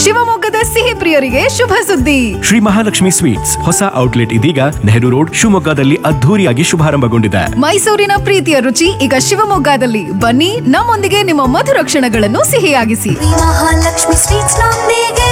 ಶಿವಮೊಗ್ಗದ ಸಿಹಿ ಪ್ರಿಯರಿಗೆ ಶುಭ ಸುದ್ದಿ ಶ್ರೀ ಮಹಾಲಕ್ಷ್ಮಿ ಸ್ವೀಟ್ಸ್ ಹೊಸ ಔಟ್ಲೆಟ್ ಇದೀಗ ನೆಹರು ರೋಡ್ ಶಿವಮೊಗ್ಗದಲ್ಲಿ ಅದ್ಧೂರಿಯಾಗಿ ಶುಭಾರಂಭಗೊಂಡಿದೆ ಮೈಸೂರಿನ ಪ್ರೀತಿಯ ರುಚಿ ಈಗ ಶಿವಮೊಗ್ಗದಲ್ಲಿ ಬನ್ನಿ ನಮ್ಮೊಂದಿಗೆ ನಿಮ್ಮ ಮಧುರ ಕ್ಷಣಗಳನ್ನು ಸಿಹಿಯಾಗಿಸಿ ಮಹಾಲಕ್ಷ್ಮಿ ಸ್ವೀಟ್ಸ್ ನೊಂದಿಗೆ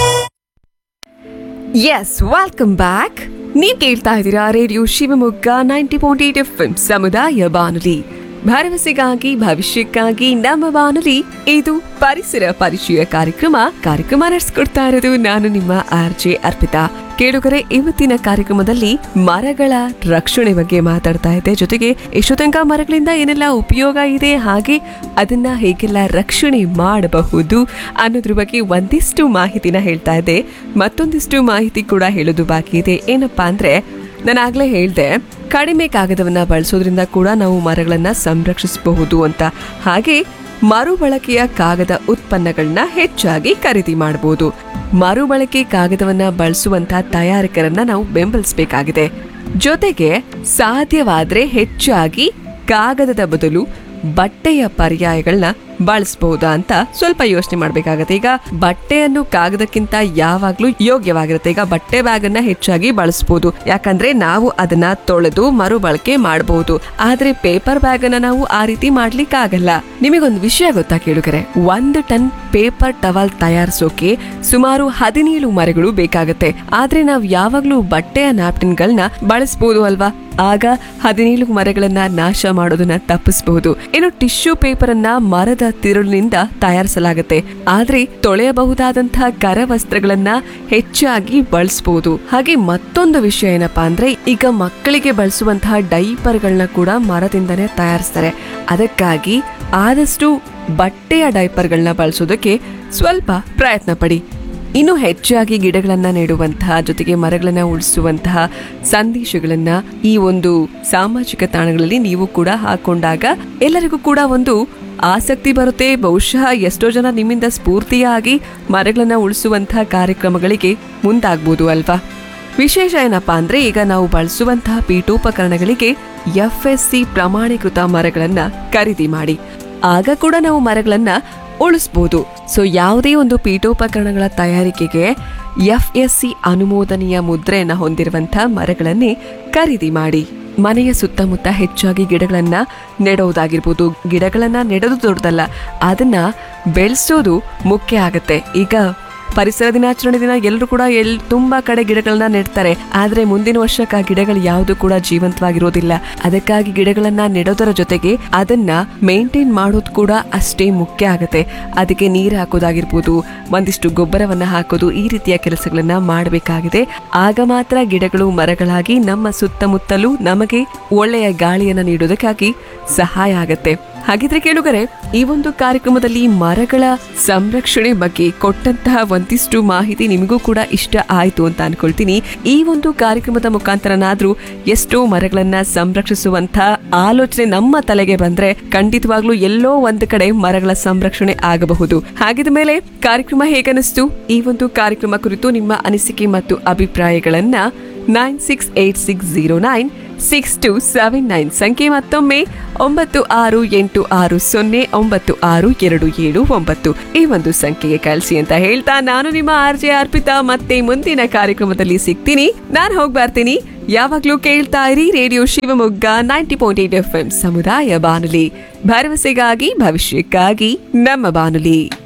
ಎಸ್ ವೆಲ್ಕಮ್ ಬ್ಯಾಕ್ ನೀವು ಕೇಳ್ತಾ ಇದ್ದೀರಾ radio Shivamogga ninety point eight F ಸಮುದಾಯ ಬಾನುಲಿ ಭರವಸೆಗಾಗಿ ಭವಿಷ್ಯಕ್ಕಾಗಿ ನಮ್ಮ ಬಾನುಲಿ ಇದು ಪರಿಸರ ಪರಿಚಯ ಕಾರ್ಯಕ್ರಮ ಕಾರ್ಯಕ್ರಮ ನಡೆಸ್ಕೊಡ್ತಾ ಇರೋದು ನಾನು ನಿಮ್ಮ ಆರ್ ಜೆ ಅರ್ಪಿತಾ ಕೇಳುಗರೆ ಇವತ್ತಿನ ಕಾರ್ಯಕ್ರಮದಲ್ಲಿ ಮರಗಳ ರಕ್ಷಣೆ ಬಗ್ಗೆ ಮಾತಾಡ್ತಾ ಇದ್ದೆ ಜೊತೆಗೆ ಎಷ್ಟೋ ತನಕ ಮರಗಳಿಂದ ಏನೆಲ್ಲ ಉಪಯೋಗ ಇದೆ ಹಾಗೆ ಅದನ್ನ ಹೇಗೆಲ್ಲ ರಕ್ಷಣೆ ಮಾಡಬಹುದು ಅನ್ನೋದ್ರ ಬಗ್ಗೆ ಒಂದಿಷ್ಟು ಮಾಹಿತಿನ ಹೇಳ್ತಾ ಇದ್ದೆ ಮತ್ತೊಂದಿಷ್ಟು ಮಾಹಿತಿ ಕೂಡ ಹೇಳೋದು ಬಾಕಿ ಇದೆ ಏನಪ್ಪಾ ಅಂದ್ರೆ ನಾನು ಆಗ್ಲೇ ಹೇಳ್ದೆ ಕಡಿಮೆ ಕಾಗದವನ್ನ ಬಳಸೋದ್ರಿಂದ ಕೂಡ ನಾವು ಮರಗಳನ್ನ ಸಂರಕ್ಷಿಸಬಹುದು ಅಂತ ಹಾಗೆ ಮರುಬಳಕೆಯ ಕಾಗದ ಉತ್ಪನ್ನಗಳನ್ನ ಹೆಚ್ಚಾಗಿ ಖರೀದಿ ಮಾಡಬಹುದು ಮರುಬಳಕೆ ಕಾಗದವನ್ನ ಬಳಸುವಂತ ತಯಾರಕರನ್ನ ನಾವು ಬೆಂಬಲಿಸಬೇಕಾಗಿದೆ ಜೊತೆಗೆ ಸಾಧ್ಯವಾದ್ರೆ ಹೆಚ್ಚಾಗಿ ಕಾಗದದ ಬದಲು ಬಟ್ಟೆಯ ಪರ್ಯಾಯಗಳನ್ನ ಬಳಸಬಹುದಾ ಅಂತ ಸ್ವಲ್ಪ ಯೋಚನೆ ಮಾಡ್ಬೇಕಾಗತ್ತೆ ಈಗ ಬಟ್ಟೆಯನ್ನು ಕಾಗದಕ್ಕಿಂತ ಯಾವಾಗ್ಲೂ ಯೋಗ್ಯವಾಗಿರುತ್ತೆ ಈಗ ಬಟ್ಟೆ ಬ್ಯಾಗ್ ಅನ್ನ ಹೆಚ್ಚಾಗಿ ಬಳಸಬಹುದು ಯಾಕಂದ್ರೆ ನಾವು ಅದನ್ನ ತೊಳೆದು ಮರುಬಳಕೆ ಮಾಡಬಹುದು ಆದ್ರೆ ಪೇಪರ್ ಬ್ಯಾಗ್ ಅನ್ನ ನಾವು ಆ ರೀತಿ ಮಾಡ್ಲಿಕ್ಕೆ ಆಗಲ್ಲ ನಿಮಗೊಂದು ವಿಷಯ ಗೊತ್ತಾ ಕೇಳುಗರೆ ಒಂದು ಟನ್ ಪೇಪರ್ ಟವಲ್ ತಯಾರಿಸೋಕೆ ಸುಮಾರು ಹದಿನೇಳು ಮರಗಳು ಬೇಕಾಗತ್ತೆ ಆದ್ರೆ ನಾವು ಯಾವಾಗ್ಲೂ ಬಟ್ಟೆಯ ನ್ಯಾಪ್ಕಿನ್ಗಳನ್ನ ಬಳಸಬಹುದು ಅಲ್ವಾ ಆಗ ಹದಿನೇಳು ಮರಗಳನ್ನ ನಾಶ ಮಾಡೋದನ್ನ ತಪ್ಪಿಸಬಹುದು ಇನ್ನು ಟಿಶ್ಯೂ ಪೇಪರ್ ಅನ್ನ ಮರದ ತಿರುಳಿನಿಂದ ತಯಾರಿಸಲಾಗುತ್ತೆ ಆದ್ರೆ ತೊಳೆಯಬಹುದಾದಂತಹ ಕರವಸ್ತ್ರಗಳನ್ನ ಹೆಚ್ಚಾಗಿ ಬಳಸಬಹುದು ಹಾಗೆ ಮತ್ತೊಂದು ವಿಷಯ ಏನಪ್ಪಾ ಅಂದ್ರೆ ಈಗ ಮಕ್ಕಳಿಗೆ ಬಳಸುವಂತಹ ಡೈಪರ್ಗಳನ್ನ ಕೂಡ ಮರದಿಂದನೇ ತಯಾರಿಸ್ತಾರೆ ಅದಕ್ಕಾಗಿ ಆದಷ್ಟು ಬಟ್ಟೆಯ ಡೈಪರ್ಗಳನ್ನ ಬಳಸೋದಕ್ಕೆ ಸ್ವಲ್ಪ ಪ್ರಯತ್ನ ಪಡಿ ಇನ್ನು ಹೆಚ್ಚಾಗಿ ಗಿಡಗಳನ್ನ ನೆಡುವಂತಹ ಜೊತೆಗೆ ಮರಗಳನ್ನ ಉಳಿಸುವಂತಹ ಸಂದೇಶಗಳನ್ನ ಈ ಒಂದು ಸಾಮಾಜಿಕ ತಾಣಗಳಲ್ಲಿ ನೀವು ಕೂಡ ಹಾಕೊಂಡಾಗ ಎಲ್ಲರಿಗೂ ಕೂಡ ಒಂದು ಆಸಕ್ತಿ ಬರುತ್ತೆ ಬಹುಶಃ ಎಷ್ಟೋ ಜನ ನಿಮ್ಮಿಂದ ಸ್ಫೂರ್ತಿಯಾಗಿ ಮರಗಳನ್ನ ಉಳಿಸುವಂತಹ ಕಾರ್ಯಕ್ರಮಗಳಿಗೆ ಮುಂದಾಗ್ಬೋದು ಅಲ್ವಾ ವಿಶೇಷ ಏನಪ್ಪಾ ಅಂದ್ರೆ ಈಗ ನಾವು ಬಳಸುವಂತಹ ಪೀಠೋಪಕರಣಗಳಿಗೆ ಎಫ್ ಎಸ್ ಸಿ ಪ್ರಮಾಣೀಕೃತ ಮರಗಳನ್ನ ಖರೀದಿ ಮಾಡಿ ಆಗ ಕೂಡ ನಾವು ಮರಗಳನ್ನ ಉಳಿಸ್ಬೋದು ಸೊ ಯಾವುದೇ ಒಂದು ಪೀಠೋಪಕರಣಗಳ ತಯಾರಿಕೆಗೆ ಎಫ್ ಎಸ್ ಸಿ ಅನುಮೋದನೆಯ ಮುದ್ರೆಯನ್ನ ಹೊಂದಿರುವಂತಹ ಮರಗಳನ್ನೇ ಖರೀದಿ ಮಾಡಿ ಮನೆಯ ಸುತ್ತಮುತ್ತ ಹೆಚ್ಚಾಗಿ ಗಿಡಗಳನ್ನ ನೆಡೋದಾಗಿರ್ಬೋದು ಗಿಡಗಳನ್ನ ನೆಡೋದು ದೊಡ್ಡದಲ್ಲ ಅದನ್ನ ಬೆಳೆಸೋದು ಮುಖ್ಯ ಆಗತ್ತೆ ಈಗ ಪರಿಸರ ದಿನಾಚರಣೆ ದಿನ ಎಲ್ಲರೂ ಕೂಡ ಎಲ್ ತುಂಬಾ ಕಡೆ ಗಿಡಗಳನ್ನ ನೆಡ್ತಾರೆ ಆದ್ರೆ ಮುಂದಿನ ವರ್ಷಕ್ಕೆ ಆ ಗಿಡಗಳು ಯಾವುದು ಕೂಡ ಜೀವಂತವಾಗಿರೋದಿಲ್ಲ ಅದಕ್ಕಾಗಿ ಗಿಡಗಳನ್ನ ನೆಡೋದರ ಜೊತೆಗೆ ಅದನ್ನ ಮೇಂಟೈನ್ ಮಾಡೋದು ಕೂಡ ಅಷ್ಟೇ ಮುಖ್ಯ ಆಗುತ್ತೆ ಅದಕ್ಕೆ ನೀರು ಹಾಕೋದಾಗಿರ್ಬೋದು ಒಂದಿಷ್ಟು ಗೊಬ್ಬರವನ್ನ ಹಾಕೋದು ಈ ರೀತಿಯ ಕೆಲಸಗಳನ್ನ ಮಾಡಬೇಕಾಗಿದೆ ಆಗ ಮಾತ್ರ ಗಿಡಗಳು ಮರಗಳಾಗಿ ನಮ್ಮ ಸುತ್ತಮುತ್ತಲೂ ನಮಗೆ ಒಳ್ಳೆಯ ಗಾಳಿಯನ್ನ ನೀಡೋದಕ್ಕಾಗಿ ಸಹಾಯ ಆಗತ್ತೆ ಹಾಗಿದ್ರೆ ಕೇಳುಗರೆ ಈ ಒಂದು ಕಾರ್ಯಕ್ರಮದಲ್ಲಿ ಮರಗಳ ಸಂರಕ್ಷಣೆ ಬಗ್ಗೆ ಕೊಟ್ಟಂತಹ ಒಂದಿಷ್ಟು ಮಾಹಿತಿ ನಿಮಗೂ ಕೂಡ ಇಷ್ಟ ಆಯ್ತು ಅಂತ ಅನ್ಕೊಳ್ತೀನಿ ಈ ಒಂದು ಕಾರ್ಯಕ್ರಮದ ಮುಖಾಂತರನಾದ್ರೂ ಎಷ್ಟೋ ಮರಗಳನ್ನ ಸಂರಕ್ಷಿಸುವಂತ ಆಲೋಚನೆ ನಮ್ಮ ತಲೆಗೆ ಬಂದ್ರೆ ಖಂಡಿತವಾಗ್ಲೂ ಎಲ್ಲೋ ಒಂದು ಕಡೆ ಮರಗಳ ಸಂರಕ್ಷಣೆ ಆಗಬಹುದು ಹಾಗಿದ ಮೇಲೆ ಕಾರ್ಯಕ್ರಮ ಹೇಗನಿಸ್ತು ಈ ಒಂದು ಕಾರ್ಯಕ್ರಮ ಕುರಿತು ನಿಮ್ಮ ಅನಿಸಿಕೆ ಮತ್ತು ಅಭಿಪ್ರಾಯಗಳನ್ನ nine six eight six zero nine six two seven nine ಸಂಖ್ಯೆ ಮತ್ತೊಮ್ಮೆ ಒಂಬತ್ತು ಆರು ಎಂಟು ಆರು ಸೊನ್ನೆ ಒಂಬತ್ತು ಆರು ಎರಡು ಏಳು ಒಂಬತ್ತು ಈ ಒಂದು ಸಂಖ್ಯೆಗೆ ಕಳಿಸಿ ಅಂತ ಹೇಳ್ತಾ ನಾನು ನಿಮ್ಮ ಆರ್ ಜೆ ಅರ್ಪಿತಾ ಮತ್ತೆ ಮುಂದಿನ ಕಾರ್ಯಕ್ರಮದಲ್ಲಿ ಸಿಗ್ತೀನಿ ನಾನು ಹೋಗಿ ಬರ್ತೀನಿ ಯಾವಾಗ್ಲೂ ಕೇಳ್ತಾ ಇರಿ radio Shivamogga ninety point eight F M ಸಮುದಾಯ ಬಾನುಲಿ ಭರವಸೆಗಾಗಿ ಭವಿಷ್ಯಕ್ಕಾಗಿ ನಮ್ಮ ಬಾನುಲಿ